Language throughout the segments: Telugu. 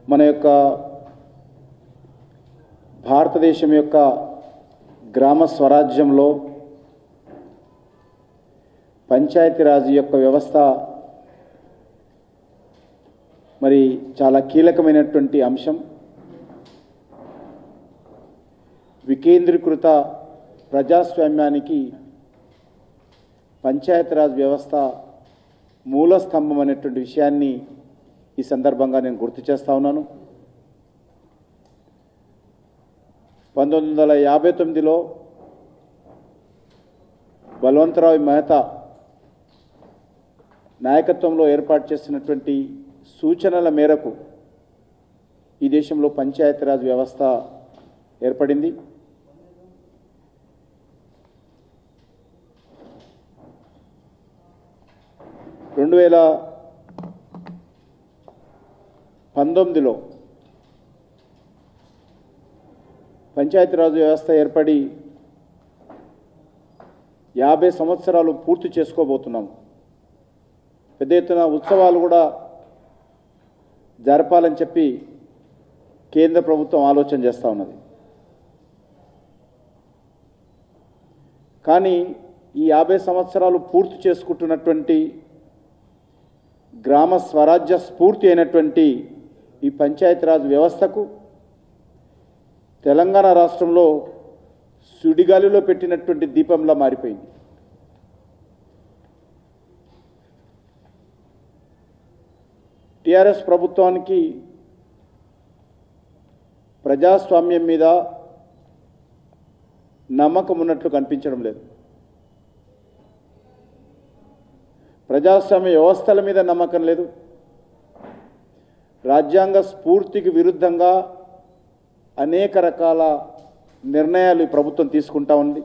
మన యొక్క భారతదేశం యొక్క గ్రామ స్వరాజ్యంలో పంచాయతీరాజ్ యొక్క వ్యవస్థ మరి చాలా కీలకమైనటువంటి అంశం వికేంద్రీకృత ప్రజాస్వామ్యానికి పంచాయతీరాజ్ వ్యవస్థ మూల స్తంభం అనేటువంటి విషయాన్ని ఈ సందర్భంగా నేను గుర్తు చేస్తా ఉన్నాను పంతొమ్మిది వందల యాభై తొమ్మిదిలో బలవంతరావు మెహతా నాయకత్వంలో ఏర్పాటు చేసినటువంటి సూచనల మేరకు ఈ దేశంలో పంచాయతీరాజ్ వ్యవస్థ ఏర్పడింది రెండు వేల పంతొమ్మిదిలో పంచాయతీరాజ్ వ్యవస్థ ఏర్పడి యాభై సంవత్సరాలు పూర్తి చేసుకోబోతున్నాం పెద్ద ఎత్తున ఉత్సవాలు కూడా జరపాలని చెప్పి కేంద్ర ప్రభుత్వం ఆలోచన చేస్తూ ఉన్నది కానీ ఈ యాభై సంవత్సరాలు పూర్తి చేసుకుంటున్నటువంటి గ్రామ స్వరాజ్య స్ఫూర్తి అయినటువంటి ఈ పంచాయతీరాజ్ వ్యవస్థకు తెలంగాణ రాష్ట్రంలో సుడిగాలిలో పెట్టినటువంటి దీపంలా మారిపోయింది టిఆర్ఎస్ ప్రభుత్వానికి ప్రజాస్వామ్యం మీద నమ్మకం ఉన్నట్లు కనిపించడం లేదు ప్రజాస్వామ్య వ్యవస్థల మీద నమ్మకం లేదు రాజ్యాంగ స్ఫూర్తికి విరుద్ధంగా అనేక రకాల నిర్ణయాలు ఈ ప్రభుత్వం తీసుకుంటా ఉంది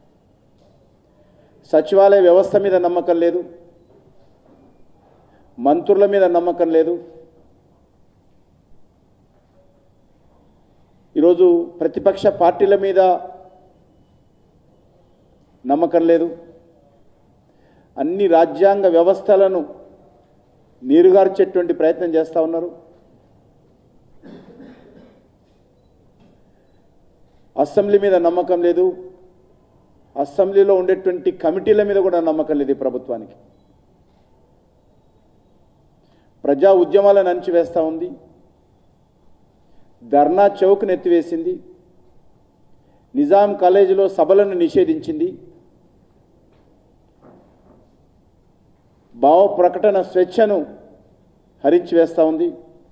సచివాలయ వ్యవస్థ మీద నమ్మకం లేదు మంత్రుల మీద నమ్మకం లేదు ఈరోజు ప్రతిపక్ష పార్టీల మీద నమ్మకం లేదు అన్ని రాజ్యాంగ వ్యవస్థలను నీరుగార్చేటువంటి ప్రయత్నం చేస్తూ ఉన్నారు అసెంబ్లీ మీద నమ్మకం లేదు అసెంబ్లీలో ఉండేటువంటి కమిటీల మీద కూడా నమ్మకం లేదు ఈ ప్రభుత్వానికి ప్రజా ఉద్యమాలను అణచివేస్తూ ఉంది ధర్నా చౌక్ను ఎత్తివేసింది నిజాం కాలేజీలో సభలను నిషేధించింది భావ ప్రకటన స్వేచ్ఛను హరించి వేస్తూ ఉంది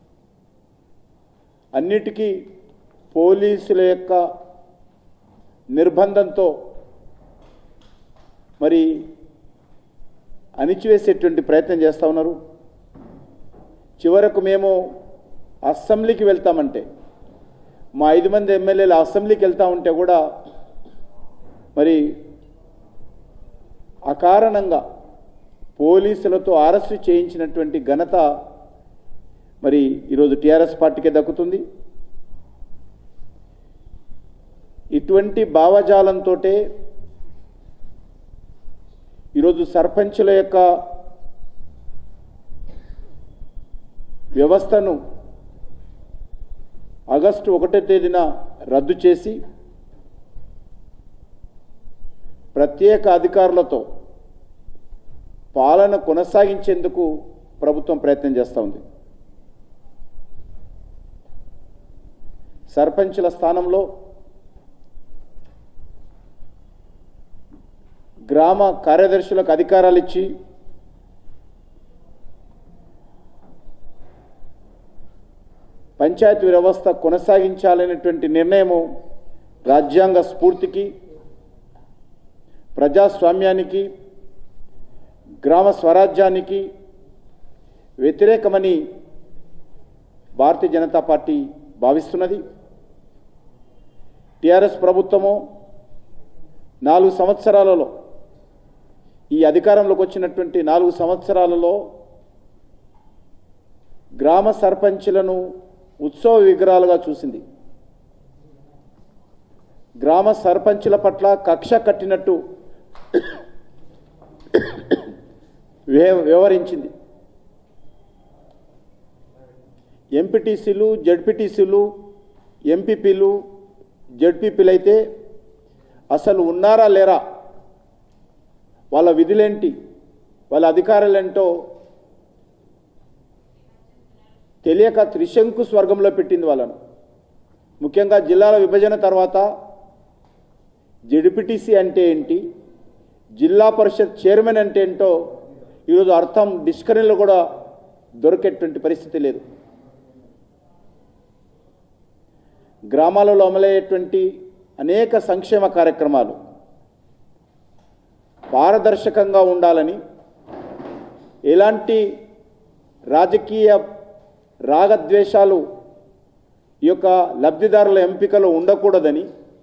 అన్నిటికీ పోలీసుల యొక్క నిర్బంధంతో మరి అణిచివేసేటువంటి ప్రయత్నం చేస్తూ ఉన్నారు చివరకు మేము అసెంబ్లీకి వెళ్తామంటే మా ఐదు మంది ఎమ్మెల్యేలు అసెంబ్లీకి వెళ్తా ఉంటే కూడా మరి అకారణంగా పోలీసులతో అరెస్టు చేయించినటువంటి ఘనత మరి ఈరోజు టీఆర్ఎస్ పార్టీకే దక్కుతుంది ఇటువంటి భావజాలంతో ఈరోజు సర్పంచుల యొక్క వ్యవస్థను ఆగస్టు ఒకటో తేదీన రద్దు చేసి ప్రత్యేక అధికారులతో పాలన కొనసాగించేందుకు ప్రభుత్వం ప్రయత్నం చేస్తూ ఉంది సర్పంచుల స్థానంలో గ్రామ కార్యదర్శులకు అధికారాలు ఇచ్చి పంచాయతీ వ్యవస్థ కొనసాగించాలనేటువంటి నిర్ణయము రాజ్యాంగ స్ఫూర్తికి ప్రజాస్వామ్యానికి గ్రామ స్వరాజ్యానికి వ్యతిరేకమని భారతీయ జనతా పార్టీ భావిస్తున్నది టిఆర్ఎస్ ప్రభుత్వము నాలుగు సంవత్సరాలలో ఈ అధికారంలోకి వచ్చినటువంటి నాలుగు సంవత్సరాలలో గ్రామ సర్పంచులను ఉత్సవ విగ్రహాలుగా చూసింది గ్రామ సర్పంచుల పట్ల కక్ష కట్టినట్టు వ్యవ- వ్యవహరించింది ఎంపీటీసీలు జడ్పీటీసీలు ఎంపీపీలు జడ్పీపీలు అయితే అసలు ఉన్నారా లేరా వాళ్ళ విధులేంటి వాళ్ళ అధికారాలేంటో తెలియక త్రిశంకు స్వర్గంలో పెట్టింది వాళ్ళను ముఖ్యంగా జిల్లాల విభజన తర్వాత జడ్పీటీసీ అంటే ఏంటి జిల్లా పరిషత్ చైర్మన్ అంటే ఏంటో ఈరోజు అర్థం డిస్కరీలో కూడా దొరికేటువంటి పరిస్థితి లేదు గ్రామాలలో అమలయ్యేటువంటి అనేక సంక్షేమ కార్యక్రమాలు పారదర్శకంగా ఉండాలని ఎలాంటి రాజకీయ రాగద్వేషాలు ఈ యొక్క లబ్ధిదారుల ఎంపికలో ఉండకూడదని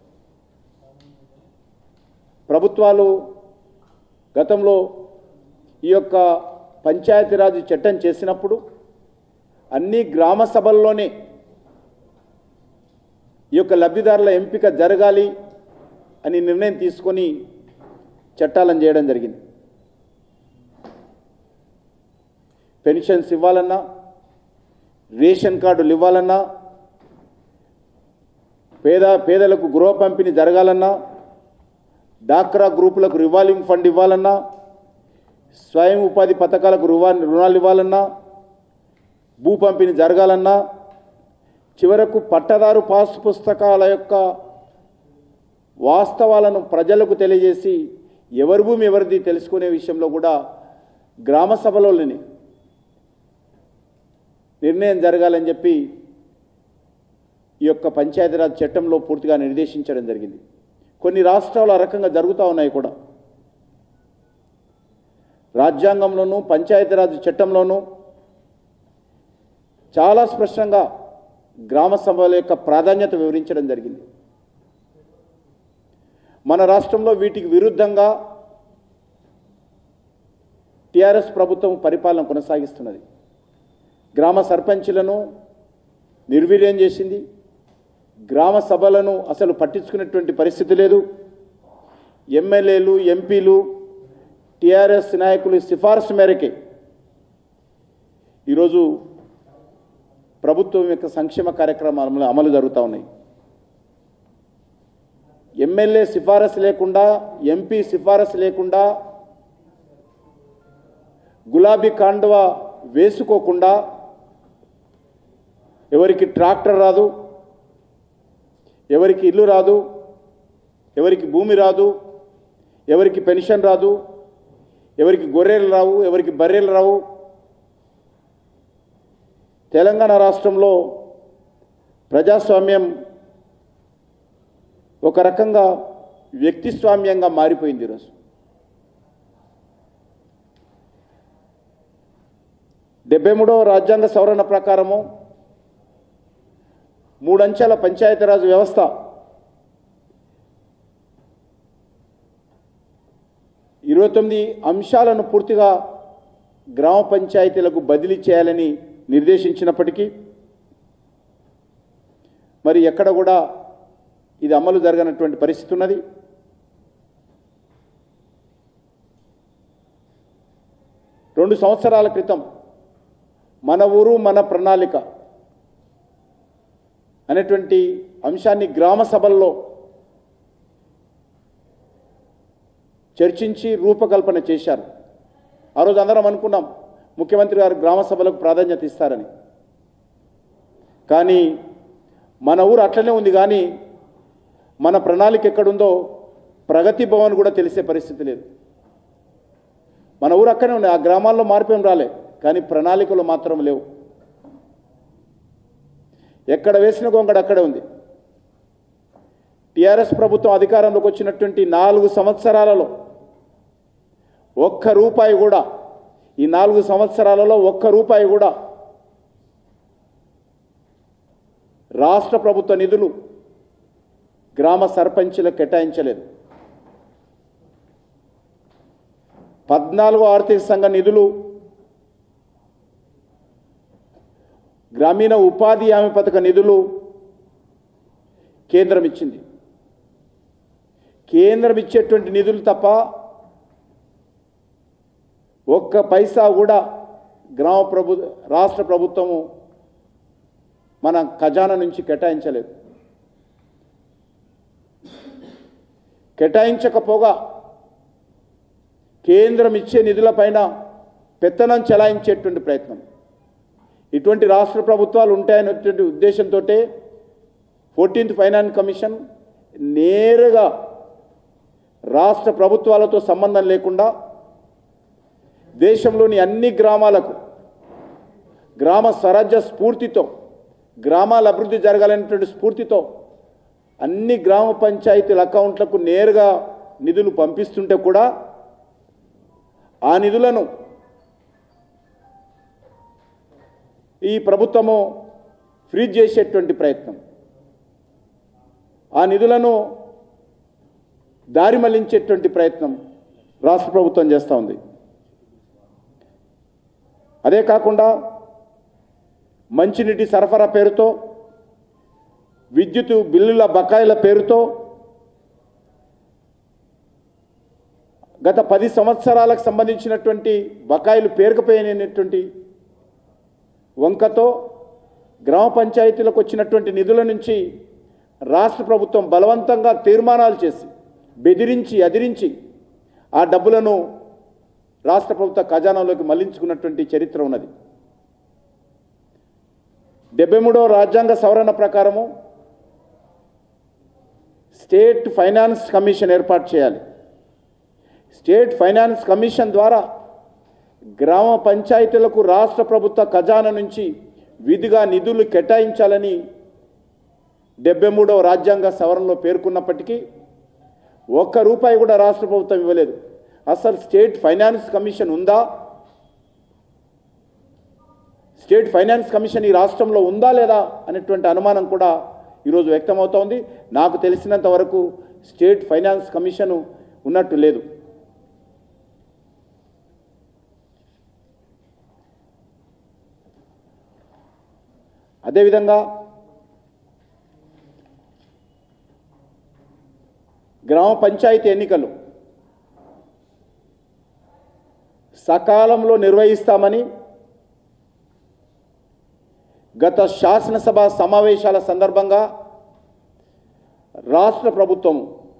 ప్రభుత్వాలు గతంలో ఈ యొక్క పంచాయతీరాజ్ చట్టం చేసినప్పుడు అన్ని గ్రామ సభల్లోనే ఈ యొక్క లబ్ధిదారుల ఎంపిక జరగాలి అని నిర్ణయం తీసుకొని చట్టాలను చేయడం జరిగింది పెన్షన్స్ ఇవ్వాలన్నా రేషన్ కార్డులు ఇవ్వాలన్నా పేద పేదలకు గృహ పంపిణీ జరగాలన్నా డాక్రా గ్రూపులకు రివాల్వింగ్ ఫండ్ ఇవ్వాలన్నా స్వయం ఉపాధి పథకాలకు రువా రుణాలు ఇవ్వాలన్నా భూ పంపిణీ జరగాలన్నా చివరకు పట్టదారు పాస్ పుస్తకాల యొక్క వాస్తవాలను ప్రజలకు తెలియజేసి ఎవరి భూమి ఎవరిది తెలుసుకునే విషయంలో కూడా గ్రామ సభలోని నిర్ణయం జరగాలని చెప్పి ఈ యొక్క పంచాయతీరాజ్ చట్టంలో పూర్తిగా నిర్దేశించడం జరిగింది కొన్ని రాష్ట్రాలు ఆ రకంగా జరుగుతూ ఉన్నాయి కూడా రాజ్యాంగంలోనూ పంచాయతీరాజ్ చట్టంలోనూ చాలా స్పష్టంగా గ్రామ సభల యొక్క ప్రాధాన్యత వివరించడం జరిగింది మన రాష్ట్రంలో వీటికి విరుద్ధంగా టిఆర్ఎస్ ప్రభుత్వం పరిపాలన కొనసాగిస్తున్నది గ్రామ సర్పంచులను నిర్వీర్యం చేసింది గ్రామ సభలను అసలు పట్టించుకునేటువంటి పరిస్థితి లేదు ఎమ్మెల్యేలు ఎంపీలు టిఆర్ఎస్ నాయకులు సిఫారసు మేరకే ఈరోజు ప్రభుత్వం యొక్క సంక్షేమ కార్యక్రమాలు అమలు జరుగుతూ ఉన్నాయి ఎమ్మెల్యే సిఫారసు లేకుండా ఎంపీ సిఫారసు లేకుండా గులాబీ కాండవ వేసుకోకుండా ఎవరికి ట్రాక్టర్ రాదు ఎవరికి ఇల్లు రాదు ఎవరికి భూమి రాదు ఎవరికి పెన్షన్ రాదు ఎవరికి గొర్రెలు రావు ఎవరికి బర్రెలు రావు తెలంగాణ రాష్ట్రంలో ప్రజాస్వామ్యం ఒక రకంగా వ్యక్తిస్వామ్యంగా మారిపోయింది ఈరోజు డెబ్బై మూడవ రాజ్యాంగ సవరణ ప్రకారము మూడంచెల పంచాయతీరాజ్ వ్యవస్థ ఇరవై తొమ్మిది అంశాలను పూర్తిగా గ్రామ పంచాయతీలకు బదిలీ చేయాలని నిర్దేశించినప్పటికీ మరి ఎక్కడ కూడా ఇది అమలు జరగనటువంటి పరిస్థితి ఉన్నది రెండు సంవత్సరాల క్రితం మన ఊరు మన ప్రణాళిక అనేటువంటి అంశాన్ని గ్రామ సభల్లో చర్చించి రూపకల్పన చేశారు ఆ రోజు అందరం అనుకున్నాం ముఖ్యమంత్రి గారు గ్రామ సభలకు ప్రాధాన్యత ఇస్తారని కానీ మన ఊరు అట్లనే ఉంది కానీ మన ప్రణాళిక ఎక్కడుందో ప్రగతి భవన్ కూడా తెలిసే పరిస్థితి లేదు మన ఊరు అక్కడే ఉంది ఆ గ్రామాల్లో మార్పు ఏం రాలే కానీ ప్రణాళికలు మాత్రం లేవు ఎక్కడ వేసిన గొంగడ అక్కడే ఉంది టిఆర్ఎస్ ప్రభుత్వం అధికారంలోకి వచ్చినటువంటి నాలుగు సంవత్సరాలలో ఒక్క రూపాయి కూడా ఈ నాలుగు సంవత్సరాలలో ఒక్క రూపాయి కూడా రాష్ట్ర ప్రభుత్వ నిధులు గ్రామ సర్పంచులకు కేటాయించలేదు పద్నాలుగో ఆర్థిక సంఘ నిధులు గ్రామీణ ఉపాధి హామీ పథక నిధులు కేంద్రం ఇచ్చింది కేంద్రం ఇచ్చేటువంటి నిధులు తప్ప ఒక్క పైసా కూడా గ్రామ ప్రభు రాష్ట్ర ప్రభుత్వము మన ఖజానా నుంచి కేటాయించలేదు కేటాయించకపోగా కేంద్రం ఇచ్చే నిధులపైన పెత్తనం చెలాయించేటువంటి ప్రయత్నం ఇటువంటి రాష్ట్ర ప్రభుత్వాలు ఉంటాయనేటువంటి ఉద్దేశంతో ఫోర్టీన్త్ ఫైనాన్స్ కమిషన్ నేరుగా రాష్ట్ర ప్రభుత్వాలతో సంబంధం లేకుండా దేశంలోని అన్ని గ్రామాలకు గ్రామ స్వరాజ్య స్ఫూర్తితో గ్రామాల అభివృద్ధి జరగాలనేటువంటి స్ఫూర్తితో అన్ని గ్రామ పంచాయతీల అకౌంట్లకు నేరుగా నిధులు పంపిస్తుంటే కూడా ఆ నిధులను ఈ ప్రభుత్వము ఫ్రీజ్ చేసేటువంటి ప్రయత్నం ఆ నిధులను దారి మళ్లించేటువంటి ప్రయత్నం రాష్ట్ర ప్రభుత్వం చేస్తూ ఉంది అదే కాకుండా మంచినీటి సరఫరా పేరుతో విద్యుత్ బిల్లుల బకాయిల పేరుతో గత పది సంవత్సరాలకు సంబంధించినటువంటి బకాయిలు పేరుకుపోయినటువంటి వంకతో గ్రామ పంచాయతీలకు వచ్చినటువంటి నిధుల నుంచి రాష్ట్ర ప్రభుత్వం బలవంతంగా తీర్మానాలు చేసి బెదిరించి అదిరించి ఆ డబ్బులను రాష్ట్ర ప్రభుత్వ ఖజానాలోకి మళ్లించుకున్నటువంటి చరిత్ర ఉన్నది డెబ్బై మూడవ రాజ్యాంగ సవరణ ప్రకారము స్టేట్ ఫైనాన్స్ కమిషన్ ఏర్పాటు చేయాలి స్టేట్ ఫైనాన్స్ కమిషన్ ద్వారా గ్రామ పంచాయతీలకు రాష్ట్ర ప్రభుత్వ ఖజానా నుంచి విధిగా నిధులు కేటాయించాలని డెబ్బై మూడవ రాజ్యాంగ సవరణలో పేర్కొన్నప్పటికీ ఒక్క రూపాయి కూడా రాష్ట్ర ప్రభుత్వం ఇవ్వలేదు అసలు స్టేట్ ఫైనాన్స్ కమిషన్ ఉందా స్టేట్ ఫైనాన్స్ కమిషన్ ఈ రాష్ట్రంలో ఉందా లేదా అనేటువంటి అనుమానం కూడా ఈరోజు వ్యక్తమవుతోంది నాకు తెలిసినంత వరకు స్టేట్ ఫైనాన్స్ కమిషను ఉన్నట్టు లేదు అదేవిధంగా గ్రామ పంచాయతీ ఎన్నికలు సకాలంలో నిర్వహిస్తామని గత శాసనసభ సమావేశాల సందర్భంగా రాష్ట్ర ప్రభుత్వం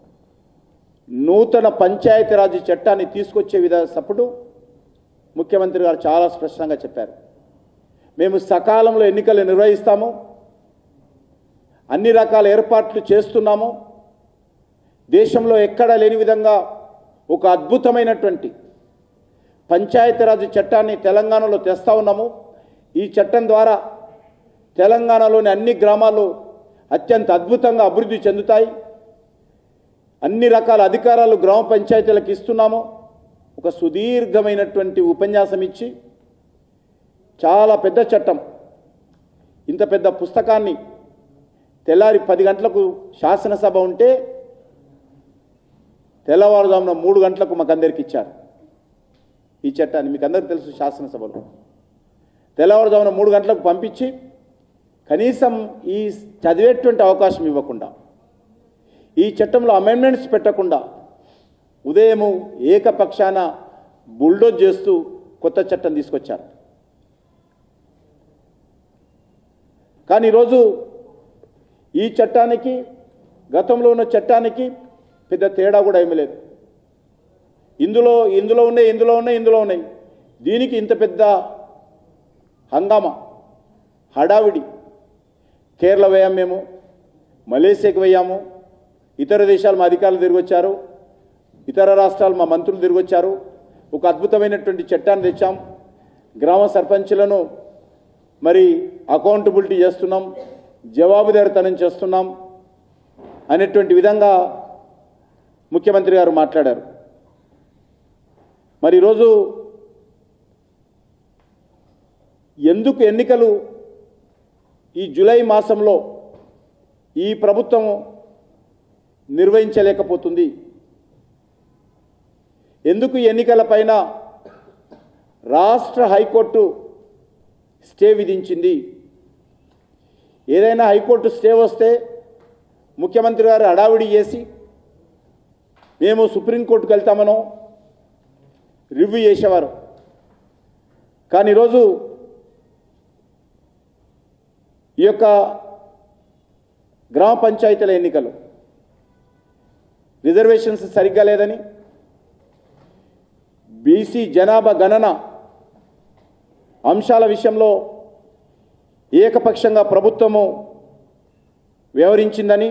నూతన పంచాయతీరాజ్ చట్టాన్ని తీసుకొచ్చే విధప్పుడు ముఖ్యమంత్రి గారు చాలా స్పష్టంగా చెప్పారు మేము సకాలంలో ఎన్నికలు నిర్వహిస్తాము అన్ని రకాల ఏర్పాట్లు చేస్తున్నాము దేశంలో ఎక్కడా లేని విధంగా ఒక అద్భుతమైనటువంటి పంచాయతీరాజ్ చట్టాన్ని తెలంగాణలో తెస్తా ఉన్నాము ఈ చట్టం ద్వారా తెలంగాణలోని అన్ని గ్రామాలు అత్యంత అద్భుతంగా అభివృద్ధి చెందుతాయి అన్ని రకాల అధికారాలు గ్రామ పంచాయతీలకు ఇస్తున్నాము ఒక సుదీర్ఘమైనటువంటి ఉపన్యాసం ఇచ్చి చాలా పెద్ద చట్టం ఇంత పెద్ద పుస్తకాన్ని తెల్లారి పది గంటలకు శాసనసభ ఉంటే తెల్లవారుజామున మూడు గంటలకు మాకు అందరికి ఇచ్చారు ఈ చట్టాన్ని మీకు అందరికీ తెలుసు శాసనసభలో తెల్లవారుజామున మూడు గంటలకు పంపించి కనీసం ఈ చదివేటువంటి అవకాశం ఇవ్వకుండా ఈ చట్టంలో అమెండ్మెంట్స్ పెట్టకుండా ఉదయము ఏకపక్షాన బుల్డోజ్ చేస్తూ కొత్త చట్టం తీసుకొచ్చారు కానీ ఈరోజు ఈ చట్టానికి గతంలో ఉన్న చట్టానికి పెద్ద తేడా కూడా ఏమీ లేదు ఇందులో ఇందులో ఉన్నాయి ఇందులో ఉన్నాయి ఇందులో ఉన్నాయి దీనికి ఇంత పెద్ద హంగామా హడావిడి కేరళ పోయాం మేము మలేసియాకి పోయాము ఇతర దేశాలు మా అధికారులు తిరిగి వచ్చారు ఇతర రాష్ట్రాలు మా మంత్రులు తిరిగి వచ్చారు ఒక అద్భుతమైనటువంటి చట్టాన్ని తెచ్చాం గ్రామ సర్పంచులను మరి అకౌంటబిలిటీ చేస్తున్నాం జవాబుదారితనం చేస్తున్నాం అనేటువంటి విధంగా ముఖ్యమంత్రి గారు మాట్లాడారు మరి ఈరోజు ఎందుకు ఎన్నికలు ఈ జూలై మాసంలో ఈ ప్రభుత్వం నిర్వహించలేకపోతుంది ఎందుకు ఈ ఎన్నికలపైన రాష్ట్ర హైకోర్టు స్టే విధించింది ఏదైనా హైకోర్టు స్టే వస్తే ముఖ్యమంత్రి గారు హడావిడి చేసి మేము సుప్రీంకోర్టుకు వెళ్తామనో రివ్యూ చేసేవారు కానీ ఈరోజు ఈ యొక్క గ్రామ పంచాయతీల ఎన్నికలు రిజర్వేషన్స్ సరిగ్గా లేదని బీసీ జనాభా గణన అంశాల విషయంలో ఏకపక్షంగా ప్రభుత్వము వ్యవహరించిందని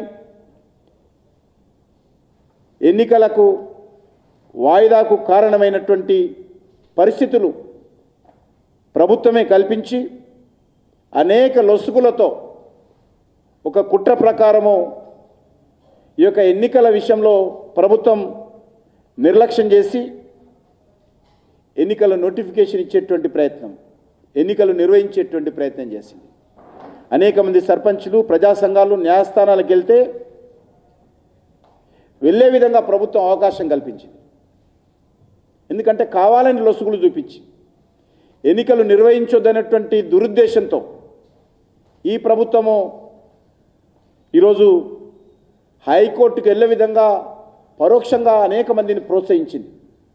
ఎన్నికలకు వాయిదాకు కారణమైనటువంటి పరిస్థితులు ప్రభుత్వమే కల్పించి అనేక లొసుగులతో ఒక కుట్ర ప్రకారము ఈ యొక్క ఎన్నికల విషయంలో ప్రభుత్వం నిర్లక్ష్యం చేసి ఎన్నికల నోటిఫికేషన్ ఇచ్చేటువంటి ప్రయత్నం ఎన్నికలు నిర్వహించేటువంటి ప్రయత్నం చేసింది అనేక మంది సర్పంచులు ప్రజా సంఘాలు న్యాయస్థానాలకు వెళ్తే వెళ్ళే విధంగా ప్రభుత్వం అవకాశం కల్పించింది ఎందుకంటే కావాలని లొసుగులు చూపించి ఎన్నికలు నిర్వహించొద్దనేటువంటి దురుద్దేశంతో ఈ ప్రభుత్వము ఈరోజు హైకోర్టుకు వెళ్ళే విధంగా పరోక్షంగా అనేక మందిని ప్రోత్సహించింది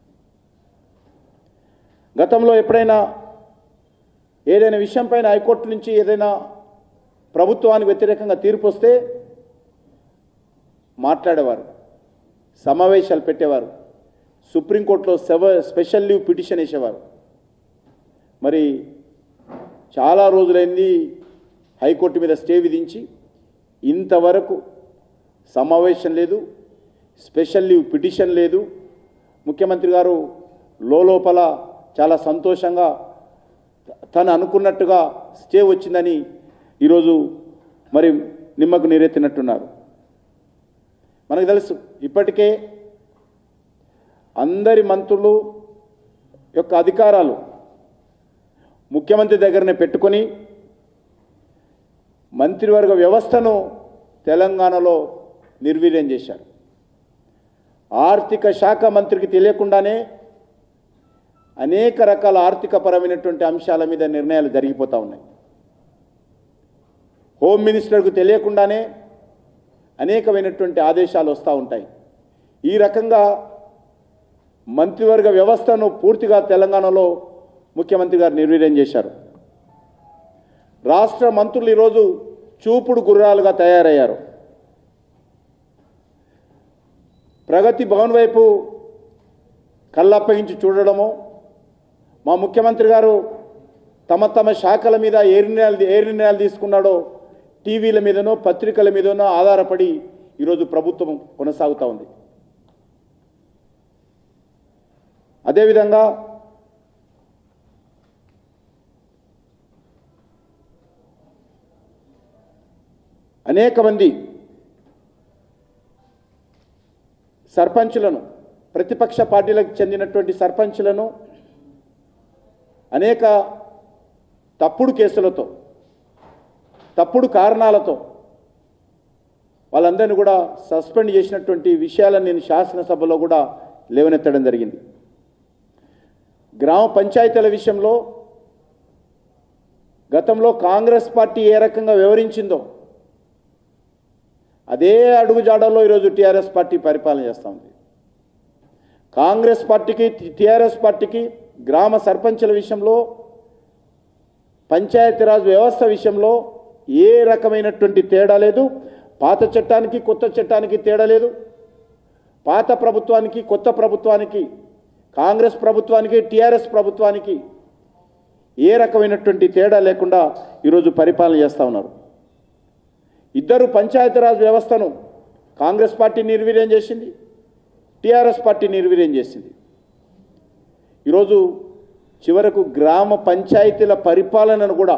గతంలో ఎప్పుడైనా ఏదైనా విషయం పైన హైకోర్టు నుంచి ఏదైనా ప్రభుత్వానికి వ్యతిరేకంగా తీర్పు వస్తే మాట్లాడేవారు సమావేశాలు పెట్టేవారు సుప్రీంకోర్టులో సెవ స్పెషల్ లీవ్ పిటిషన్ వేసేవారు మరి చాలా రోజులైంది హైకోర్టు మీద స్టే విధించి ఇంతవరకు సమావేశం లేదు స్పెషల్ లీవ్ పిటిషన్ లేదు ముఖ్యమంత్రి గారు లోపల చాలా సంతోషంగా తను అనుకున్నట్టుగా స్టే వచ్చిందని ఈరోజు మరి నిమ్మకు నీరెత్తినట్టున్నారు మనకు తెలుసు ఇప్పటికే అందరి మంత్రులు యొక్క అధికారాలు ముఖ్యమంత్రి దగ్గరనే పెట్టుకొని మంత్రివర్గ వ్యవస్థను తెలంగాణలో నిర్వీర్యం చేశారు ఆర్థిక శాఖ మంత్రికి తెలియకుండానే అనేక రకాల ఆర్థిక పరమైనటువంటి అంశాల మీద నిర్ణయాలు జరిగిపోతూ ఉన్నాయి హోమ్ మినిస్టర్కు తెలియకుండానే అనేకమైనటువంటి ఆదేశాలు వస్తూ ఉంటాయి ఈ రకంగా మంత్రివర్గ వ్యవస్థను పూర్తిగా తెలంగాణలో ముఖ్యమంత్రి గారు నిర్వీర్యం చేశారు రాష్ట్ర మంత్రులు ఈరోజు చూపుడు గుర్రాలుగా తయారయ్యారు ప్రగతి భవన్ వైపు కళ్ళప్పగించి చూడడము మా ముఖ్యమంత్రి గారు తమ తమ శాఖల మీద ఏ నిర్ణయాలు ఏ నిర్ణయాలు తీసుకున్నాడో టీవీల మీదనో పత్రికల మీదనో ఆధారపడి ఈరోజు ప్రభుత్వం కొనసాగుతూ ఉంది అదేవిధంగా అనేక మంది సర్పంచులను ప్రతిపక్ష పార్టీలకు చెందినటువంటి సర్పంచులను అనేక తప్పుడు కేసులతో తప్పుడు కారణాలతో వాళ్ళందరినీ కూడా సస్పెండ్ చేసినటువంటి విషయాలను నేను శాసనసభలో కూడా లేవనెత్తడం జరిగింది గ్రామ పంచాయతీల విషయంలో గతంలో కాంగ్రెస్ పార్టీ ఏ రకంగా వివరించిందో అదే అడుగుజాడల్లో ఈరోజు టీఆర్ఎస్ పార్టీ పరిపాలన చేస్తూ ఉంది కాంగ్రెస్ పార్టీకి టీఆర్ఎస్ పార్టీకి గ్రామ సర్పంచుల విషయంలో పంచాయతీరాజ్ వ్యవస్థ విషయంలో ఏ రకమైనటువంటి తేడా లేదు పాత చట్టానికి కొత్త చట్టానికి తేడా లేదు పాత ప్రభుత్వానికి కొత్త ప్రభుత్వానికి కాంగ్రెస్ ప్రభుత్వానికి టీఆర్ఎస్ ప్రభుత్వానికి ఏ రకమైనటువంటి తేడా లేకుండా ఈరోజు పరిపాలన చేస్తూ ఉన్నారు ఇద్దరు పంచాయతీరాజ్ వ్యవస్థను కాంగ్రెస్ పార్టీ నిర్వీర్యం చేసింది టీఆర్ఎస్ పార్టీ నిర్వీర్యం చేసింది ఈరోజు చివరకు గ్రామ పంచాయతీల పరిపాలనను కూడా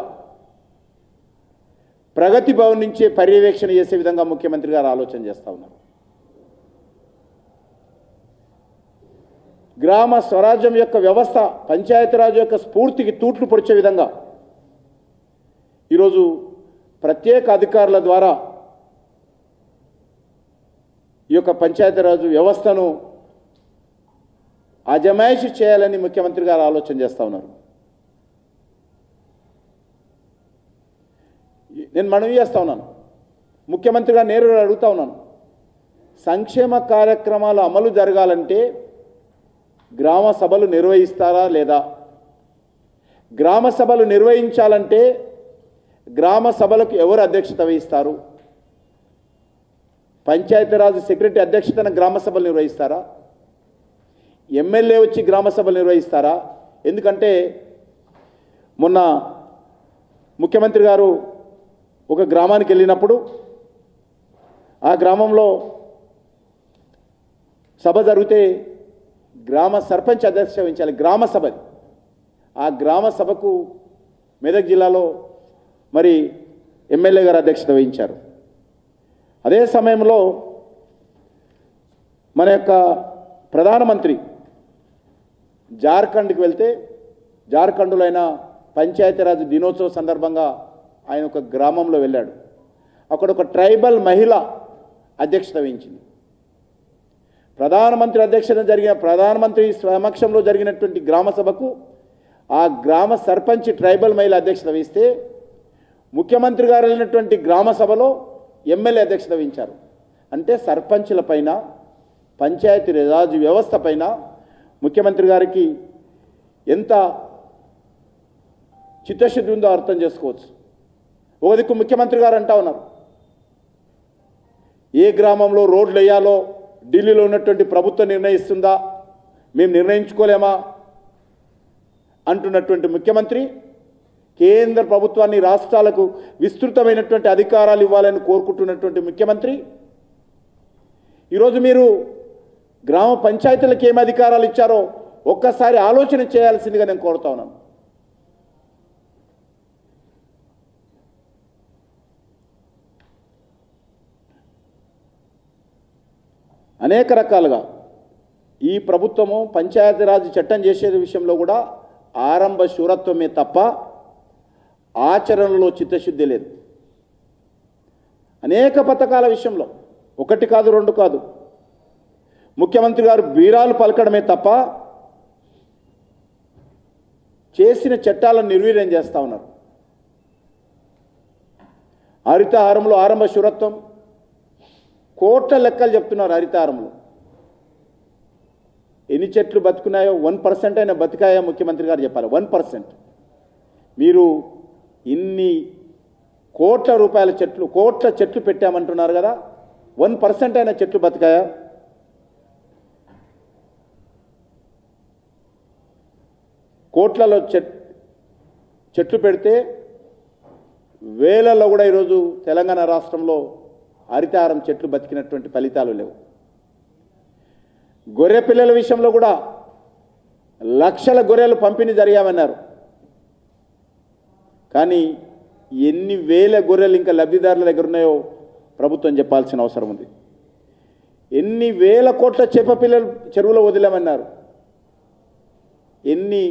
ప్రగతి భవన్ నుంచే పర్యవేక్షణ చేసే విధంగా ముఖ్యమంత్రి గారు ఆలోచన చేస్తూ ఉన్నారు గ్రామ స్వరాజ్యం యొక్క వ్యవస్థ పంచాయతీరాజ్ యొక్క స్ఫూర్తికి తూట్లు పొడిచే విధంగా ఈరోజు ప్రత్యేక అధికారుల ద్వారా ఈ యొక్క పంచాయతీరాజు వ్యవస్థను అజమాయిషి చేయాలని ముఖ్యమంత్రి గారు ఆలోచన చేస్తూ ఉన్నారు నేను మనవి చేస్తా ఉన్నాను ముఖ్యమంత్రి గారు నేరుగా అడుగుతా ఉన్నాను సంక్షేమ కార్యక్రమాలు అమలు జరగాలంటే గ్రామ సభలు నిర్వహిస్తారా లేదా గ్రామ సభలు నిర్వహించాలంటే గ్రామ సభలకు ఎవరు అధ్యక్షత వహిస్తారు పంచాయతీరాజ్ సెక్రటరీ అధ్యక్షతన గ్రామ సభలు నిర్వహిస్తారా ఎమ్మెల్యే వచ్చి గ్రామ సభలు నిర్వహిస్తారా ఎందుకంటే మొన్న ముఖ్యమంత్రి గారు ఒక గ్రామానికి వెళ్ళినప్పుడు ఆ గ్రామంలో సభ జరిగితే గ్రామ సర్పంచ్ అధ్యక్షత వహించాలి గ్రామ సభది ఆ గ్రామ సభకు మెదక్ జిల్లాలో మరి ఎమ్మెల్యే గారు అధ్యక్షత వహించారు అదే సమయంలో మన యొక్క ప్రధానమంత్రి జార్ఖండ్కి వెళ్తే జార్ఖండ్లో ఆయన పంచాయతీరాజ్ దినోత్సవ సందర్భంగా ఆయన ఒక గ్రామంలో వెళ్ళాడు అక్కడ ఒక ట్రైబల్ మహిళ అధ్యక్షత వహించింది ప్రధానమంత్రి అధ్యక్షత జరిగిన ప్రధానమంత్రి సమక్షంలో జరిగినటువంటి గ్రామ సభకు ఆ గ్రామ సర్పంచ్ ట్రైబల్ మహిళ అధ్యక్షత వహిస్తే ముఖ్యమంత్రి గారు వెళ్ళినటువంటి గ్రామ సభలో ఎమ్మెల్యే అధ్యక్షత వహించారు అంటే సర్పంచుల పైన పంచాయతీ రాజ్ వ్యవస్థ పైన ముఖ్యమంత్రి గారికి ఎంత చిత్తశుద్ధి ఉందో అర్థం చేసుకోవచ్చు ఒక దిక్కు ముఖ్యమంత్రి గారు అంటా ఉన్నారు ఏ గ్రామంలో రోడ్లు వేయాలో ఢిల్లీలో ఉన్నటువంటి ప్రభుత్వం నిర్ణయిస్తుందా మేము నిర్ణయించుకోలేమా అంటున్నటువంటి ముఖ్యమంత్రి కేంద్ర ప్రభుత్వాన్ని రాష్ట్రాలకు విస్తృతమైనటువంటి అధికారాలు ఇవ్వాలని కోరుకుంటున్నటువంటి ముఖ్యమంత్రి ఈరోజు మీరు గ్రామ పంచాయతీలకు ఏమి అధికారాలు ఇచ్చారో ఒక్కసారి ఆలోచన చేయాల్సిందిగా నేను కోరుతా ఉన్నాను అనేక రకాలుగా ఈ ప్రభుత్వము పంచాయతీరాజ్ చట్టం చేసే విషయంలో కూడా ఆరంభ శూరత్వమే తప్ప ఆచరణలో చిత్తశుద్ధి లేదు అనేక పథకాల విషయంలో ఒకటి కాదు రెండు కాదు ముఖ్యమంత్రి గారు బీరాలు పలకడమే తప్ప చేసిన చట్టాలను నిర్వీర్యం చేస్తా ఉన్నారు హరితహారంలో ఆరంభ శూరత్వం కోట్ల లెక్కలు చెప్తున్నారు హరితహారంలో ఎన్ని చెట్లు బతుకున్నాయో వన్ పర్సెంట్ అయినా బతికాయో ముఖ్యమంత్రి గారు చెప్పాలి వన్ పర్సెంట్ మీరు ఇన్ని కోట్ల రూపాయల చెట్లు కోట్ల చెట్లు పెట్టామంటున్నారు కదా వన్ పర్సెంట్ అయినా చెట్లు బతికాయా కోట్లలో చెట్ చెట్లు పెడితే వేలలో కూడా ఈరోజు తెలంగాణ రాష్ట్రంలో హరితారం చెట్లు బతికినటువంటి ఫలితాలు లేవు గొర్రె పిల్లల విషయంలో కూడా లక్షల గొర్రెలు పంపిణీ జరిగామన్నారు కానీ ఎన్ని వేల గొర్రెలు ఇంకా లబ్ధిదారుల దగ్గర ఉన్నాయో ప్రభుత్వం చెప్పాల్సిన అవసరం ఉంది ఎన్ని వేల కోట్ల చేప పిల్లలు చెరువులో వదిలామన్నారు ఎన్ని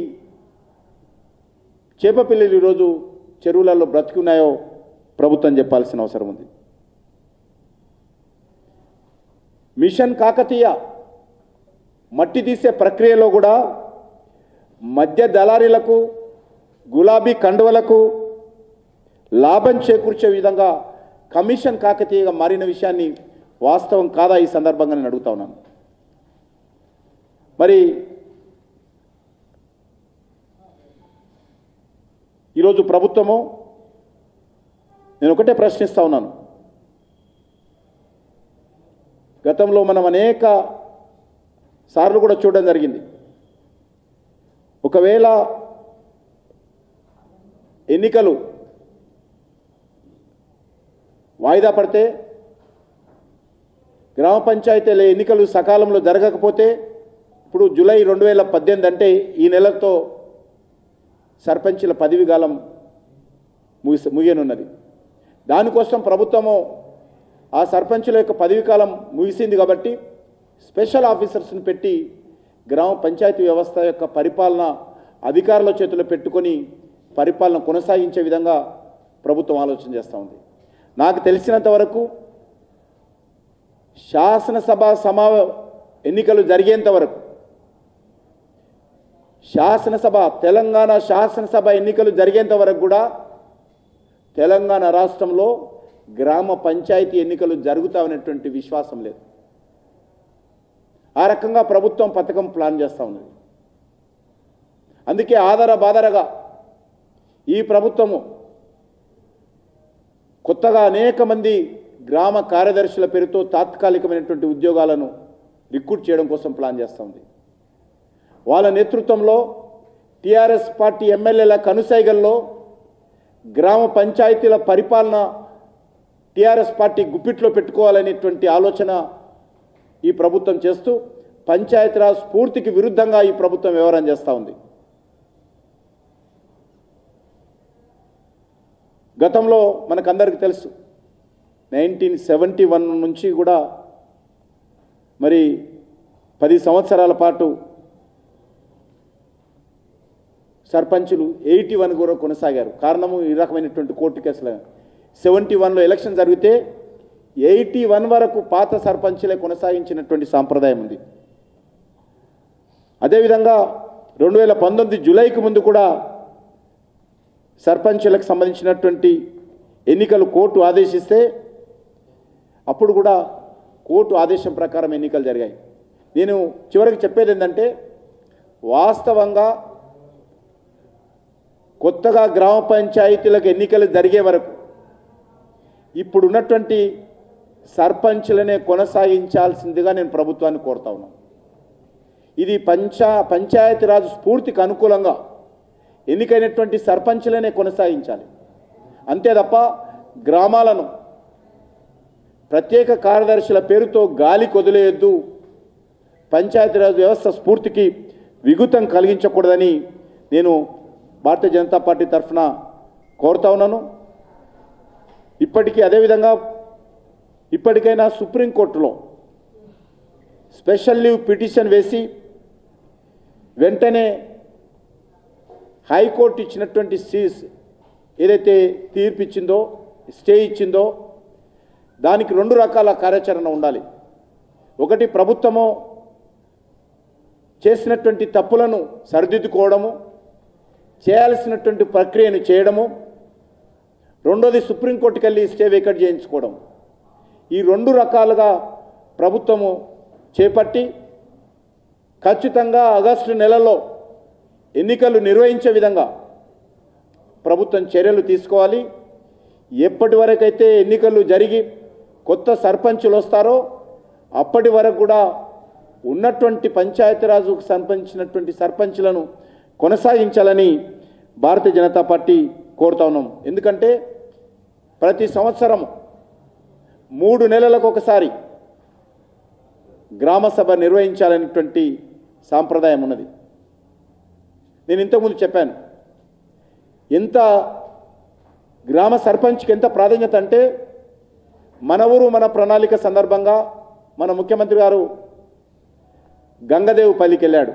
చేప పిల్లలు ఈరోజు చెరువులలో బ్రతుకున్నాయో ప్రభుత్వం చెప్పాల్సిన అవసరం ఉంది మిషన్ కాకతీయ మట్టి తీసే ప్రక్రియలో కూడా మధ్య దళారీలకు గులాబీ కండువలకు లాభం చేకూర్చే విధంగా కమిషన్ కాకతీయగా మారిన విషయాన్ని వాస్తవం కాదా ఈ సందర్భంగా నేను అడుగుతా ఉన్నాను మరి ఈరోజు ప్రభుత్వము నేను ఒకటే ప్రశ్నిస్తా ఉన్నాను గతంలో మనం అనేక సార్లు కూడా చూడడం జరిగింది ఒకవేళ ఎన్నికలు వాయిదా పడితే గ్రామ పంచాయతీల ఎన్నికలు సకాలంలో జరగకపోతే ఇప్పుడు జూలై రెండు వేల పద్దెనిమిది అంటే ఈ నెలతో సర్పంచుల పదవి కాలం ముగిస ముగియనున్నది దానికోసం ప్రభుత్వము ఆ సర్పంచుల యొక్క పదవి కాలం ముగిసింది కాబట్టి స్పెషల్ ఆఫీసర్స్ని పెట్టి గ్రామ పంచాయతీ వ్యవస్థ యొక్క పరిపాలన అధికారుల చేతిలో పెట్టుకొని పరిపాలన కొనసాగించే విధంగా ప్రభుత్వం ఆలోచన చేస్తూ ఉంది నాకు తెలిసినంత వరకు శాసనసభ సమా ఎన్నికలు జరిగేంత వరకు శాసనసభ తెలంగాణ శాసనసభ ఎన్నికలు జరిగేంత వరకు కూడా తెలంగాణ రాష్ట్రంలో గ్రామ పంచాయతీ ఎన్నికలు జరుగుతామనేటువంటి విశ్వాసం లేదు ఆ రకంగా ప్రభుత్వం పథకం ప్లాన్ చేస్తూ ఉన్నది అందుకే ఆధార బాధారగా ఈ ప్రభుత్వము కొత్తగా అనేక మంది గ్రామ కార్యదర్శుల పేరుతో తాత్కాలికమైనటువంటి ఉద్యోగాలను రిక్రూట్ చేయడం కోసం ప్లాన్ చేస్తూ ఉంది వాళ్ళ నేతృత్వంలో టీఆర్ఎస్ పార్టీ ఎమ్మెల్యేల కనుసైగల్లో గ్రామ పంచాయతీల పరిపాలన టీఆర్ఎస్ పార్టీ గుప్పిట్లో పెట్టుకోవాలనేటువంటి ఆలోచన ఈ ప్రభుత్వం చేస్తూ పంచాయతీరాజ్ స్ఫూర్తికి విరుద్ధంగా ఈ ప్రభుత్వం వ్యవహారం చేస్తూ ఉంది గతంలో మనకందరికీ తెలుసు నైన్టీన్ సెవెంటీ వన్ నుంచి కూడా మరి పది సంవత్సరాల పాటు సర్పంచులు ఎయిటీ వన్ కూడా కొనసాగారు కారణము ఈ రకమైనటువంటి కోర్టు కేసులు సెవెంటీ వన్లో ఎలక్షన్ జరిగితే ఎయిటీ వన్ వరకు పాత సర్పంచులే కొనసాగించినటువంటి సాంప్రదాయం ఉంది అదేవిధంగా రెండు వేల పంతొమ్మిది జూలైకి ముందు కూడా సర్పంచులకు సంబంధించినటువంటి ఎన్నికలు కోర్టు ఆదేశిస్తే అప్పుడు కూడా కోర్టు ఆదేశం ప్రకారం ఎన్నికలు జరిగాయి నేను చివరికి చెప్పేది ఏంటంటే వాస్తవంగా కొత్తగా గ్రామ పంచాయతీలకు ఎన్నికలు జరిగే వరకు ఇప్పుడున్నటువంటి సర్పంచులనే కొనసాగించాల్సిందిగా నేను ప్రభుత్వాన్ని కోరుతా ఉన్నాను ఇది పంచా పంచాయతీరాజ్ స్ఫూర్తికి అనుకూలంగా ఎన్నికైనటువంటి సర్పంచులనే కొనసాగించాలి అంతే తప్ప గ్రామాలను ప్రత్యేక కార్యదర్శుల పేరుతో గాలి కొదిలేయొద్దు పంచాయతీరాజ్ వ్యవస్థ స్ఫూర్తికి విగుతం కలిగించకూడదని నేను భారతీయ జనతా పార్టీ తరఫున కోరుతా ఉన్నాను ఇప్పటికీ అదేవిధంగా ఇప్పటికైనా సుప్రీంకోర్టులో స్పెషల్ లీవ్ పిటిషన్ వేసి వెంటనే హైకోర్టు ఇచ్చినటువంటి సీస్ ఏదైతే తీర్పు ఇచ్చిందో స్టే ఇచ్చిందో దానికి రెండు రకాల కార్యాచరణ ఉండాలి ఒకటి ప్రభుత్వము చేసినటువంటి తప్పులను సరిదిద్దుకోవడము చేయాల్సినటువంటి ప్రక్రియను చేయడము రెండోది సుప్రీంకోర్టుకి వెళ్ళి స్టే వేకట్ చేయించుకోవడం ఈ రెండు రకాలుగా ప్రభుత్వము చేపట్టి ఖచ్చితంగా ఆగస్టు నెలలో ఎన్నికలు నిర్వహించే విధంగా ప్రభుత్వం చర్యలు తీసుకోవాలి ఎప్పటి వరకైతే ఎన్నికలు జరిగి కొత్త సర్పంచులు వస్తారో అప్పటి వరకు కూడా ఉన్నటువంటి పంచాయతీరాజుకు సంబంధించినటువంటి సర్పంచ్లను కొనసాగించాలని భారతీయ జనతా పార్టీ కోరుతా ఉన్నాం ఎందుకంటే ప్రతి సంవత్సరం మూడు నెలలకు ఒకసారి గ్రామ సభ నిర్వహించాలనేటువంటి సాంప్రదాయం ఉన్నది నేను ఇంతకుముందు చెప్పాను ఎంత గ్రామ సర్పంచ్కి ఎంత ప్రాధాన్యత అంటే మన ఊరు మన ప్రణాళిక సందర్భంగా మన ముఖ్యమంత్రి గారు గంగదేవ్ పల్లికి వెళ్ళాడు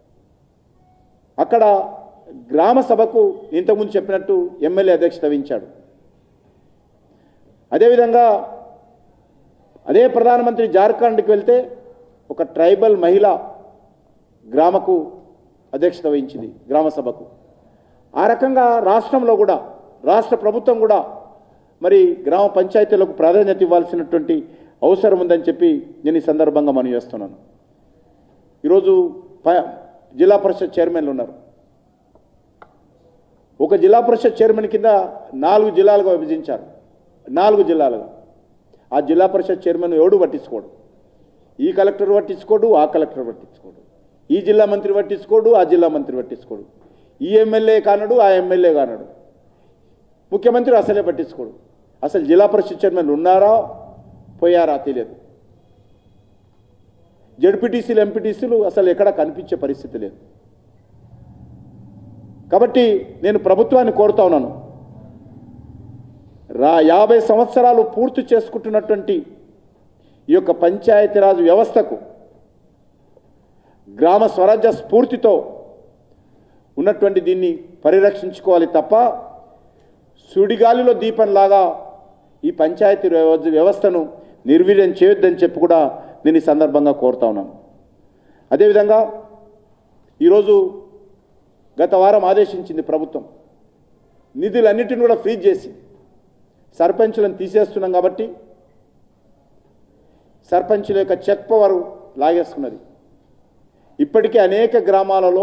అక్కడ గ్రామ సభకు ఇంతకుముందు చెప్పినట్టు ఎమ్మెల్యే అధ్యక్షత వహించాడు అదేవిధంగా అదే ప్రధానమంత్రి జార్ఖండ్కి వెళ్తే ఒక ట్రైబల్ మహిళ గ్రామకు అధ్యక్షత వహించింది గ్రామ సభకు ఆ రకంగా రాష్ట్రంలో కూడా రాష్ట్ర ప్రభుత్వం కూడా మరి గ్రామ పంచాయతీలకు ప్రాధాన్యత ఇవ్వాల్సినటువంటి అవసరం ఉందని చెప్పి నేను ఈ సందర్భంగా మనం చేస్తున్నాను ఈరోజు ప- జిల్లా పరిషత్ చైర్మన్లు ఉన్నారు ఒక జిల్లా పరిషత్ చైర్మన్ కింద నాలుగు జిల్లాలుగా విభజించారు నాలుగు జిల్లాలుగా ఆ జిల్లా పరిషత్ చైర్మన్ ఎవడు పట్టించుకోడు ఈ కలెక్టర్ పట్టించుకోడు ఆ కలెక్టర్ పట్టించుకోడు ఈ జిల్లా మంత్రి పట్టించుకోడు ఆ జిల్లా మంత్రి పట్టించుకోడు ఈ ఎమ్మెల్యే కానడు ఆ ఎమ్మెల్యే కానడు ముఖ్యమంత్రి అసలే పట్టించుకోడు అసలు జిల్లా పరిషత్ చైర్మన్లు ఉన్నారా పోయారా తెలియదు జడ్పీటీసీలు ఎంపీటీసీలు అసలు ఎక్కడా కనిపించే పరిస్థితి లేదు కాబట్టి నేను ప్రభుత్వాన్ని కోరుతా ఉన్నాను రా యాభై సంవత్సరాలు పూర్తి చేసుకుంటున్నటువంటి ఈ యొక్క పంచాయతీరాజ్ వ్యవస్థకు గ్రామ స్వరాజ్య స్ఫూర్తితో ఉన్నటువంటి దీన్ని పరిరక్షించుకోవాలి తప్ప సుడిగాలిలో దీపంలాగా ఈ పంచాయతీ వ్యవ- వ్యవస్థను నిర్వీర్యం చేయొద్దని చెప్పి కూడా నేను ఈ సందర్భంగా కోరుతా ఉన్నాను అదేవిధంగా ఈరోజు గత వారం ఆదేశించింది ప్రభుత్వం నిధులన్నిటిని కూడా ఫ్రీజ్ చేసి సర్పంచులను తీసేస్తున్నాం కాబట్టి సర్పంచుల యొక్క చెక్ పవర్ లాగేసుకున్నది ఇప్పటికే అనేక గ్రామాలలో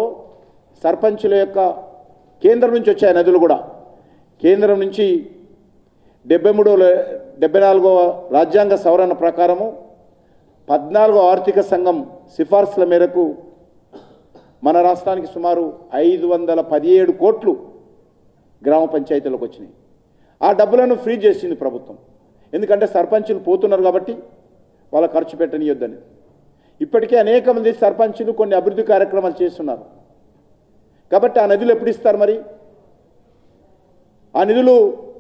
సర్పంచుల యొక్క కేంద్రం నుంచి వచ్చాయి నదులు కూడా కేంద్రం నుంచి డెబ్బై మూడో డెబ్బై నాలుగవ రాజ్యాంగ సవరణ ప్రకారము పద్నాలుగో ఆర్థిక సంఘం సిఫార్సుల మేరకు మన రాష్ట్రానికి సుమారు ఐదు వందల పదిహేడు కోట్లు గ్రామ పంచాయతీలకు వచ్చినాయి ఆ డబ్బులను ఫ్రీ చేసింది ప్రభుత్వం ఎందుకంటే సర్పంచులు పోతున్నారు కాబట్టి వాళ్ళ ఖర్చు పెట్టనియొద్దని ఇప్పటికే అనేక మంది సర్పంచులు కొన్ని అభివృద్ధి కార్యక్రమాలు చేస్తున్నారు కాబట్టి ఆ నిధులు ఎప్పుడు ఇస్తారు మరి ఆ నిధులు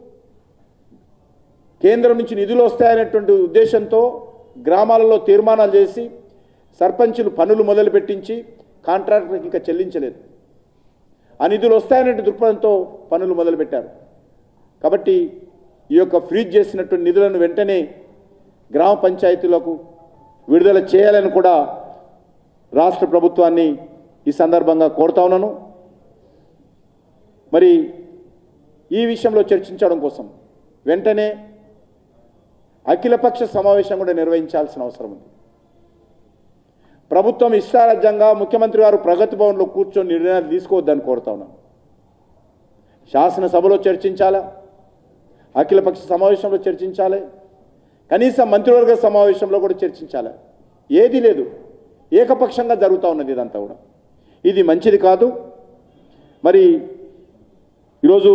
కేంద్రం నుంచి నిధులు వస్తాయనేటువంటి ఉద్దేశంతో గ్రామాలలో తీర్మానాలు చేసి సర్పంచులు పనులు మొదలు పెట్టించి కాంట్రాక్టర్కి ఇంకా చెల్లించలేదు ఆ నిధులు వస్తాయనే దృక్పథంతో పనులు మొదలుపెట్టారు కాబట్టి ఈ యొక్క ఫ్రీజ్ చేసినటువంటి నిధులను వెంటనే గ్రామ పంచాయతీలకు విడుదల చేయాలని కూడా రాష్ట్ర ప్రభుత్వాన్ని ఈ సందర్భంగా కోరుతా ఉన్నాను మరి ఈ విషయంలో చర్చించడం కోసం వెంటనే అఖిలపక్ష సమావేశం కూడా నిర్వహించాల్సిన అవసరం ఉంది ప్రభుత్వం ఇష్టారాజ్యంగా ముఖ్యమంత్రి గారు ప్రగతి భవన్లో కూర్చొని నిర్ణయాలు తీసుకోవద్దని కోరుతా ఉన్నాను శాసనసభలో చర్చించాలా అఖిలపక్ష సమావేశంలో చర్చించాలి కనీసం మంత్రివర్గ సమావేశంలో కూడా చర్చించాలి ఏది లేదు ఏకపక్షంగా జరుగుతూ ఉన్నది ఇదంతా కూడా ఇది మంచిది కాదు మరి ఈరోజు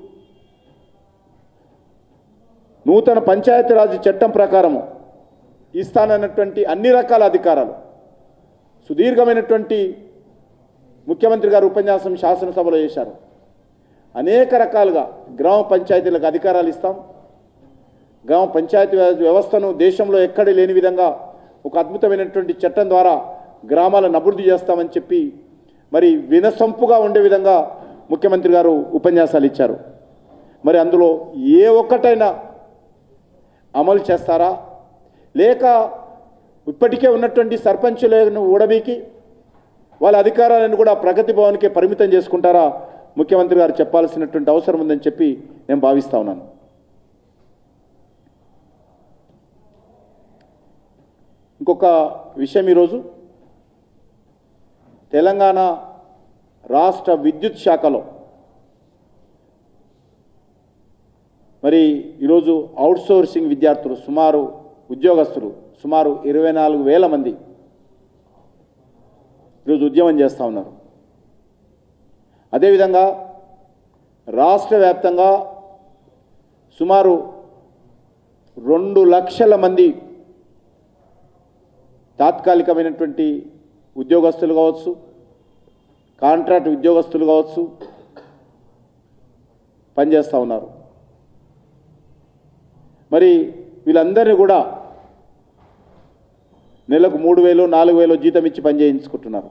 నూతన పంచాయతీరాజ్ చట్టం ప్రకారము ఇస్తానన్నటువంటి అన్ని రకాల అధికారాలు సుదీర్ఘమైనటువంటి ముఖ్యమంత్రి గారు ఉపన్యాసం శాసనసభలో చేశారు అనేక రకాలుగా గ్రామ పంచాయతీలకు అధికారాలు ఇస్తాం గ్రామ పంచాయతీ వ్యవస్థను దేశంలో ఎక్కడ లేని విధంగా ఒక అద్భుతమైనటువంటి చట్టం ద్వారా గ్రామాలను అభివృద్ధి చేస్తామని చెప్పి మరి వినసొంపుగా ఉండే విధంగా ముఖ్యమంత్రి గారు ఉపన్యాసాలు ఇచ్చారు మరి అందులో ఏ ఒక్కటైనా అమలు చేస్తారా లేక ఇప్పటికే ఉన్నటువంటి సర్పంచులను ఊడబీకి వాళ్ళ అధికారాలను కూడా ప్రగతి భవన్కే పరిమితం చేసుకుంటారా ముఖ్యమంత్రి గారు చెప్పాల్సినటువంటి అవసరం ఉందని చెప్పి నేను భావిస్తా ఉన్నాను ఇంకొక విషయం ఈరోజు తెలంగాణ రాష్ట్ర విద్యుత్ శాఖలో మరి ఈరోజు అవుట్సోర్సింగ్ విద్యార్థులు సుమారు ఉద్యోగస్తులు సుమారు ఇరవై నాలుగు వేల మంది ఈరోజు ఉద్యమం చేస్తూ ఉన్నారు అదేవిధంగా రాష్ట్ర వ్యాప్తంగా సుమారు రెండు లక్షల మంది తాత్కాలికమైనటువంటి ఉద్యోగస్తులు కావచ్చు కాంట్రాక్ట్ ఉద్యోగస్తులు కావచ్చు పనిచేస్తూ ఉన్నారు మరి వీళ్ళందరినీ కూడా నెలకు మూడు వేలు నాలుగు వేలు జీతం ఇచ్చి పని చేయించుకుంటున్నారు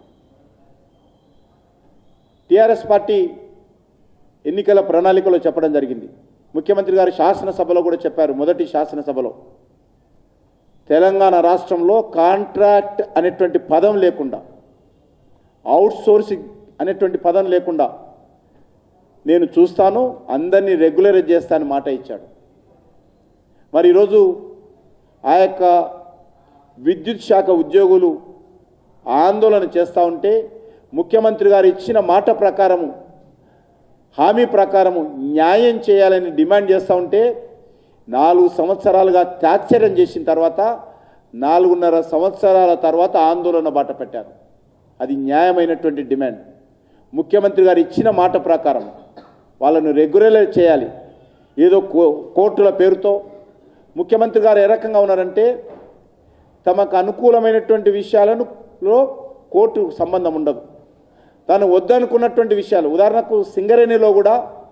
టీఆర్ఎస్ పార్టీ ఎన్నికల ప్రణాళికలో చెప్పడం జరిగింది ముఖ్యమంత్రి గారు శాసనసభలో కూడా చెప్పారు మొదటి శాసనసభలో తెలంగాణ రాష్ట్రంలో కాంట్రాక్ట్ అనేటువంటి పదం లేకుండా అవుట్సోర్సింగ్ అనేటువంటి పదం లేకుండా నేను చూస్తాను అందరినీ రెగ్యులరైజ్ చేస్తానని మాట ఇచ్చాడు మరి ఈరోజు ఆ యొక్క విద్యుత్ శాఖ ఉద్యోగులు ఆందోళన చేస్తూ ఉంటే ముఖ్యమంత్రి గారు ఇచ్చిన మాట ప్రకారము హామీ ప్రకారము న్యాయం చేయాలని డిమాండ్ చేస్తూ ఉంటే నాలుగు సంవత్సరాలుగా తాత్సర్యం చేసిన తర్వాత నాలుగున్నర సంవత్సరాల తర్వాత ఆందోళన బాట పెట్టారు అది న్యాయమైనటువంటి డిమాండ్ ముఖ్యమంత్రి గారు ఇచ్చిన మాట ప్రకారం వాళ్ళను రెగ్యులర్ చేయాలి ఏదో కో- కోర్టుల పేరుతో ముఖ్యమంత్రి గారు ఏ రకంగా ఉన్నారంటే తమకు అనుకూలమైనటువంటి విషయాలను లో కోర్టు సంబంధం ఉండదు తాను వద్దనుకున్నటువంటి విషయాలు ఉదాహరణకు సింగరేణిలో కూడా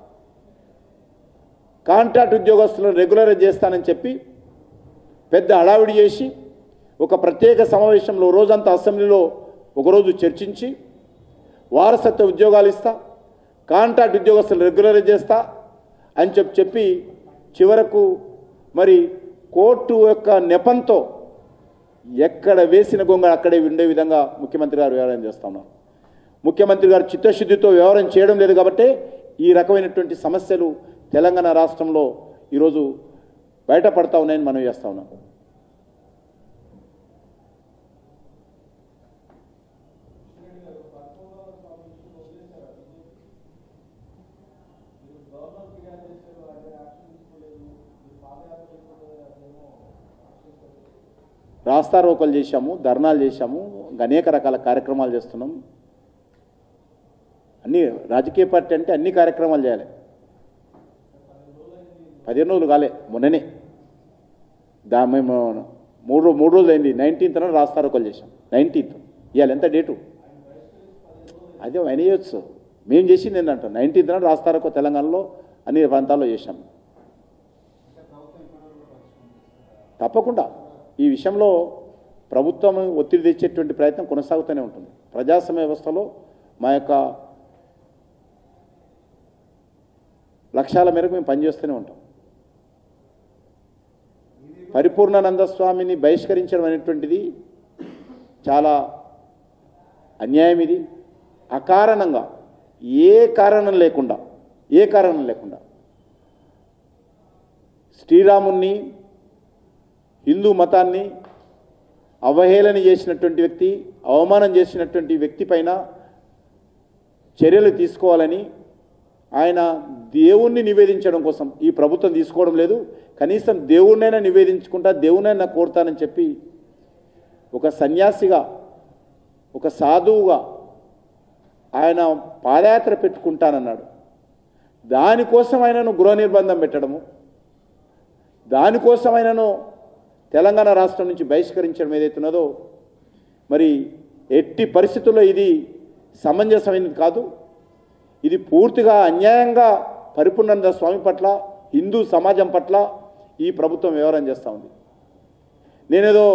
కాంట్రాక్ట్ ఉద్యోగస్తులను రెగ్యులరైజ్ చేస్తానని చెప్పి పెద్ద హడావిడి చేసి ఒక ప్రత్యేక సమావేశంలో రోజంతా అసెంబ్లీలో ఒకరోజు చర్చించి వారసత్వ ఉద్యోగాలు ఇస్తా కాంట్రాక్ట్ ఉద్యోగస్తులు రెగ్యులరైజ్ చేస్తా అని చెప్పి చెప్పి చివరకు మరి కోర్టు యొక్క నెపంతో ఎక్కడ వేసిన గొంగ అక్కడే ఉండే విధంగా ముఖ్యమంత్రి గారు వ్యవహారం చేస్తా ఉన్నారు ముఖ్యమంత్రి గారు చిత్తశుద్ధితో వ్యవహారం చేయడం లేదు కాబట్టి ఈ రకమైనటువంటి సమస్యలు తెలంగాణ రాష్ట్రంలో ఈరోజు బయటపడతా ఉన్నాయని మనం చేస్తా ఉన్నాం రాస్తారోకలు చేశాము ధర్నాలు చేశాము ఇంకా అనేక రకాల కార్యక్రమాలు చేస్తున్నాం అన్ని రాజకీయ పార్టీ అంటే అన్ని కార్యక్రమాలు చేయాలి పదిహేను రోజులు కాలే మొన్ననే దా మేము మూడు రో- మూడు రోజులు అయింది నైన్టీన్త్ రాస్తారోకలు చేశాం నైన్టీన్త్ ఇవాళ ఎంత డేటు అదే ఆయన చేయొచ్చు మేము చేసింది ఏంటంట నైన్టీన్త్ నాడు రాస్తారోకో తెలంగాణలో అన్ని ప్రాంతాల్లో చేశాం తప్పకుండా ఈ విషయంలో ప్రభుత్వం ఒత్తిడి తెచ్చేటువంటి ప్రయత్నం కొనసాగుతూనే ఉంటుంది ప్రజాస్వామ్య వ్యవస్థలో మా యొక్క లక్ష్యాల మేరకు మేము పనిచేస్తూనే ఉంటాం పరిపూర్ణానంద స్వామిని బహిష్కరించడం అనేటువంటిది చాలా అన్యాయం ఇది అకారణంగా ఏ కారణం లేకుండా ఏ కారణం లేకుండా శ్రీరాముణ్ణి హిందూ మతాన్ని అవహేళన చేసినటువంటి వ్యక్తి అవమానం చేసినటువంటి వ్యక్తి పైన చర్యలు తీసుకోవాలని ఆయన దేవుణ్ణి నివేదించడం కోసం ఈ ప్రభుత్వం తీసుకోవడం లేదు కనీసం దేవుణ్ణైనా నివేదించుకుంటా దేవుణ్ణైనా కోరుతానని చెప్పి ఒక సన్యాసిగా ఒక సాధువుగా ఆయన పాదయాత్ర పెట్టుకుంటానన్నాడు దానికోసం ఆయనను గృహ నిర్బంధం పెట్టడము దానికోసం ఆయనను తెలంగాణ రాష్ట్రం నుంచి బహిష్కరించడం ఏదైతున్నదో మరి ఎట్టి పరిస్థితుల్లో ఇది సమంజసమైనది కాదు ఇది పూర్తిగా అన్యాయంగా పరిపూర్ణానంద స్వామి పట్ల హిందూ సమాజం పట్ల ఈ ప్రభుత్వం వ్యవహారం చేస్తూ ఉంది నేనేదో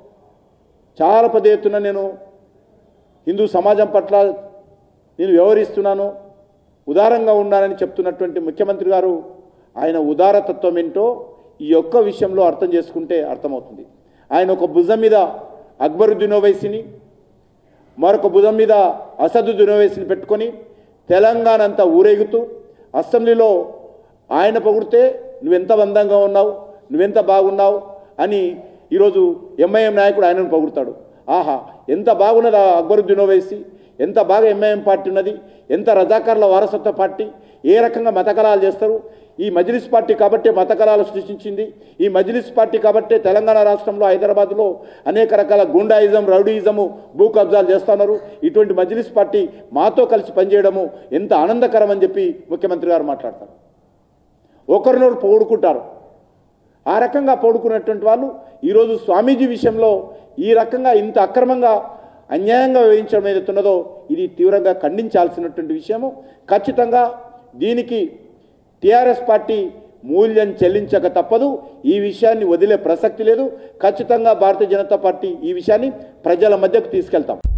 చాలా పెద్ద ఎత్తున నేను హిందూ సమాజం పట్ల నేను వ్యవహరిస్తున్నాను ఉదారంగా ఉన్నానని చెప్తున్నటువంటి ముఖ్యమంత్రి గారు ఆయన ఉదారతత్వం ఏంటో ఈ ఒక్క విషయంలో అర్థం చేసుకుంటే అర్థమవుతుంది ఆయన ఒక భుజం మీద అక్బరుద్దీన్ ఓవైసీని మరొక భుజం మీద అసదుద్దీన్ ఓవైసీని పెట్టుకొని తెలంగాణ అంతా ఊరేగుతూ అసెంబ్లీలో ఆయన పొగిడితే నువ్వెంత అందంగా ఉన్నావు నువ్వెంత బాగున్నావు అని ఈరోజు ఎంఐఎం నాయకుడు ఆయనను పొగుడతాడు ఆహా ఎంత బాగున్నది ఆ అక్బరుద్దీన్ ఓవైసీ ఎంత బాగా ఎంఐఎం పార్టీ ఉన్నది ఎంత రజాకార్ల వారసత్వ పార్టీ ఏ రకంగా మతకలాలు చేస్తారు ఈ మజ్లిస్ పార్టీ కాబట్టే మతకలాలు సృష్టించింది ఈ మజ్లిస్ పార్టీ కాబట్టే తెలంగాణ రాష్ట్రంలో హైదరాబాద్లో అనేక రకాల గుండాయిజం రౌడీయిజము భూ కబ్జాలు చేస్తున్నారు ఇటువంటి మజ్లిస్ పార్టీ మాతో కలిసి పనిచేయడము ఎంత ఆనందకరం అని చెప్పి ముఖ్యమంత్రి గారు మాట్లాడతారు ఒకరినొకరు పొగుడుకుంటారు ఆ రకంగా పొడుకున్నటువంటి వాళ్ళు ఈరోజు స్వామీజీ విషయంలో ఈ రకంగా ఇంత అక్రమంగా అన్యాయంగా వివరించడం ఏదైతున్నదో ఇది తీవ్రంగా ఖండించాల్సినటువంటి విషయము ఖచ్చితంగా దీనికి టీఆర్ఎస్ పార్టీ మూల్యం చెల్లించక తప్పదు ఈ విషయాన్ని వదిలే ప్రసక్తి లేదు ఖచ్చితంగా భారతీయ జనతా పార్టీ ఈ విషయాన్ని ప్రజల మధ్యకు తీసుకెళ్తాం